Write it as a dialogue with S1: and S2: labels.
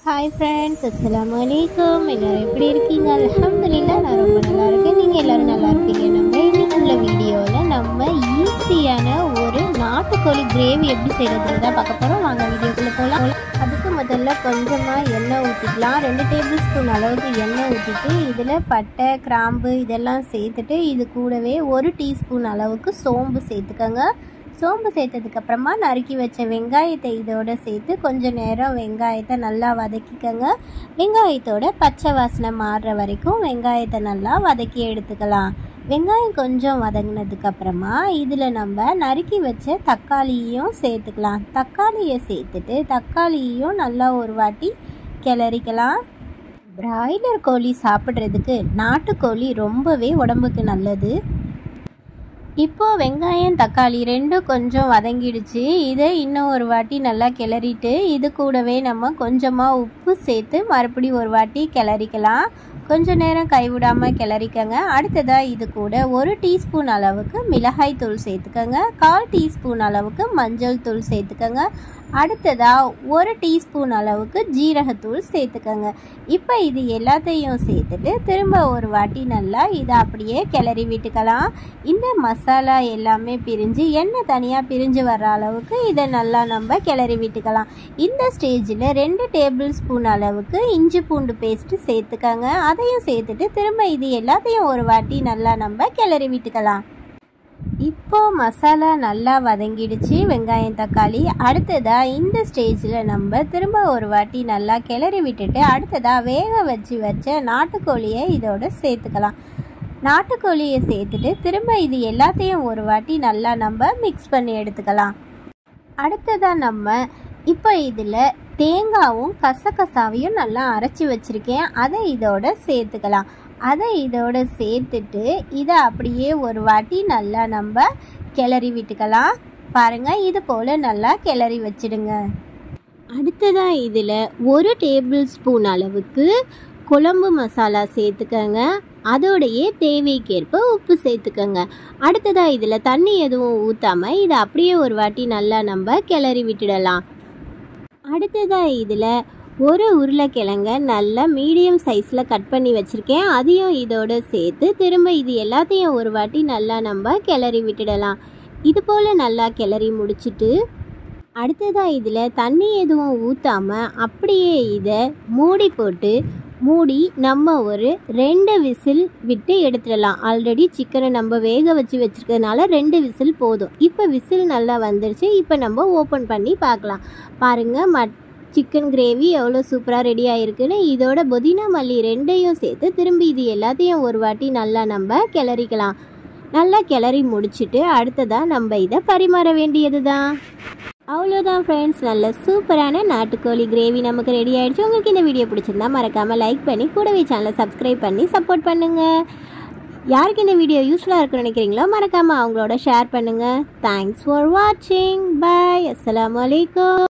S1: hi friends அஸ்ஸலாமு அலைக்கும் எல்லோரும் எப்படி இருக்கீங்க அல்ஹம்துலில்லா நான் ரொம்ப நல்லா இருக்கேன் நீங்கள் எல்லோரும் நல்லா இருப்பீங்க நம்ம இன்னைக்கு உள்ள வீடியோவில் நம்ம ஈஸியான ஒரு நாட்டுக்கோழி கிரேவி எப்படி செய்கிறதுன்னு தான் பார்க்க போகிறோம் வாங்க வீடியோக்குள்ளே போகலாம் அதுக்கு முதல்ல கொஞ்சமாக எண்ணெய் ஊற்றிக்கலாம் ரெண்டு டேபிள் ஸ்பூன் அளவுக்கு எண்ணெய் ஊற்றிட்டு இதில் பட்டை கிராம்பு இதெல்லாம் சேர்த்துட்டு இது கூடவே ஒரு டீஸ்பூன் அளவுக்கு சோம்பு சேர்த்துக்கோங்க சோம்பு சேர்த்ததுக்கப்புறமா நறுக்கி வச்ச வெங்காயத்தை இதோட சேர்த்து கொஞ்ச நேரம் வெங்காயத்தை நல்லா வதக்கிக்கோங்க வெங்காயத்தோட பச்சை வாசனை மாறுற வரைக்கும் வெங்காயத்தை நல்லா வதக்கி எடுத்துக்கலாம் வெங்காயம் கொஞ்சம் வதங்கினதுக்கப்புறமா இதில் நம்ம நறுக்கி வச்ச தக்காளியையும் சேர்த்துக்கலாம் தக்காளியை சேர்த்துட்டு தக்காளியையும் நல்லா ஒரு வாட்டி கிளறிக்கலாம் பிராய்லர் கோழி சாப்பிட்றதுக்கு நாட்டுக்கோழி ரொம்பவே உடம்புக்கு நல்லது இப்போ வெங்காயம் தக்காளி ரெண்டும் கொஞ்சம் வதங்கிடுச்சு இதை இன்னும் ஒரு வாட்டி நல்லா கிளறிட்டு இது கூடவே நம்ம கொஞ்சமாக உப்பு சேர்த்து மறுபடியும் ஒரு வாட்டி கிளறிக்கலாம் கொஞ்ச நேரம் கைவிடாமல் கிளறிக்கங்க அடுத்ததாக இது கூட ஒரு டீஸ்பூன் அளவுக்கு மிளகாய் தூள் சேர்த்துக்கோங்க கால் டீஸ்பூன் அளவுக்கு மஞ்சள் தூள் சேர்த்துக்கோங்க அடுத்ததாக ஒரு டீஸ்பூன் அளவுக்கு ஜீரகத்தூள் சேர்த்துக்கோங்க இப்போ இது எல்லாத்தையும் சேர்த்துட்டு திரும்ப ஒரு வாட்டி நல்லா இதை அப்படியே கிளறி விட்டுக்கலாம் இந்த மசாலா எல்லாமே பிரிஞ்சு எண்ணெய் தனியாக பிரிஞ்சு வர்ற அளவுக்கு இதை நல்லா நம்ம கிளறி விட்டுக்கலாம் இந்த ஸ்டேஜில் ரெண்டு டேபிள் ஸ்பூன் அளவுக்கு இஞ்சி பூண்டு பேஸ்ட்டு சேர்த்துக்கோங்க அதையும் சேர்த்துட்டு திரும்ப இது எல்லாத்தையும் ஒரு வாட்டி நல்லா நம்ம கிளறி விட்டுக்கலாம் இப்போ மசாலா நல்லா வதங்கிடுச்சு வெங்காயம் தக்காளி அடுத்ததாக இந்த ஸ்டேஜில் நம்ம திரும்ப ஒரு வாட்டி நல்லா கிளறி விட்டுட்டு அடுத்ததாக வேக வச்சு வச்ச நாட்டுக்கோழியை இதோட சேர்த்துக்கலாம் நாட்டுக்கோழியை சேர்த்துட்டு திரும்ப இது எல்லாத்தையும் ஒரு வாட்டி நல்லா நம்ம மிக்ஸ் பண்ணி எடுத்துக்கலாம் அடுத்ததாக நம்ம இப்போ இதில் தேங்காவும் கசகசாவையும் நல்லா அரைச்சி வச்சுருக்கேன் அதை இதோட சேர்த்துக்கலாம் அதை இதோட சேர்த்துட்டு இதை அப்படியே ஒரு வாட்டி நல்லா நம்ம கிளறி விட்டுக்கலாம் பாருங்கள் இது போல் நல்லா கிளறி வச்சிடுங்க அடுத்ததாக இதில் ஒரு டேபிள் ஸ்பூன் அளவுக்கு குழம்பு மசாலா சேர்த்துக்கங்க அதோடையே தேவைக்கேற்ப உப்பு சேர்த்துக்கங்க அடுத்ததாக இதில் தண்ணி எதுவும் ஊற்றாமல் இதை அப்படியே ஒரு வாட்டி நல்லா நம்ம கிளறி விட்டுடலாம் அடுத்ததாக இதில் ஒரு உருளைக்கிழங்க நல்லா மீடியம் சைஸில் கட் பண்ணி வச்சுருக்கேன் அதையும் இதோட சேர்த்து திரும்ப இது எல்லாத்தையும் ஒரு வாட்டி நல்லா நம்ம கிளறி விட்டுடலாம் இது போல் நல்லா கிளறி முடிச்சுட்டு அடுத்ததாக இதில் தண்ணி எதுவும் ஊற்றாமல் அப்படியே இதை மூடி போட்டு மூடி நம்ம ஒரு ரெண்டு விசில் விட்டு எடுத்துடலாம் ஆல்ரெடி சிக்கனை நம்ம வேக வச்சு வச்சுருக்கிறதுனால ரெண்டு விசில் போதும் இப்போ விசில் நல்லா வந்துருச்சு இப்போ நம்ம ஓப்பன் பண்ணி பார்க்கலாம் பாருங்கள் மட் சிக்கன் கிரேவி எவ்வளோ சூப்பராக ரெடி ஆகிருக்குன்னு இதோட புதினா மல்லி ரெண்டையும் சேர்த்து திரும்பி இது எல்லாத்தையும் ஒரு வாட்டி நல்லா நம்ம கிளறிக்கலாம் நல்லா கிளறி முடிச்சுட்டு அடுத்ததாக நம்ம இதை பரிமாற வேண்டியது தான் அவ்வளோதான் ஃப்ரெண்ட்ஸ் நல்ல சூப்பரான நாட்டுக்கோழி கிரேவி நமக்கு ரெடி ஆகிடுச்சு உங்களுக்கு இந்த வீடியோ பிடிச்சிருந்தா மறக்காமல் லைக் பண்ணி கூடவே சேனலை சப்ஸ்கிரைப் பண்ணி சப்போர்ட் பண்ணுங்கள் யாருக்கு இந்த வீடியோ யூஸ்ஃபுல்லாக இருக்குன்னு நினைக்கிறீங்களோ மறக்காமல் அவங்களோட ஷேர் பண்ணுங்கள் தேங்க்ஸ் ஃபார் வாட்சிங் பாய் அஸ்லாம் வலைக்கம்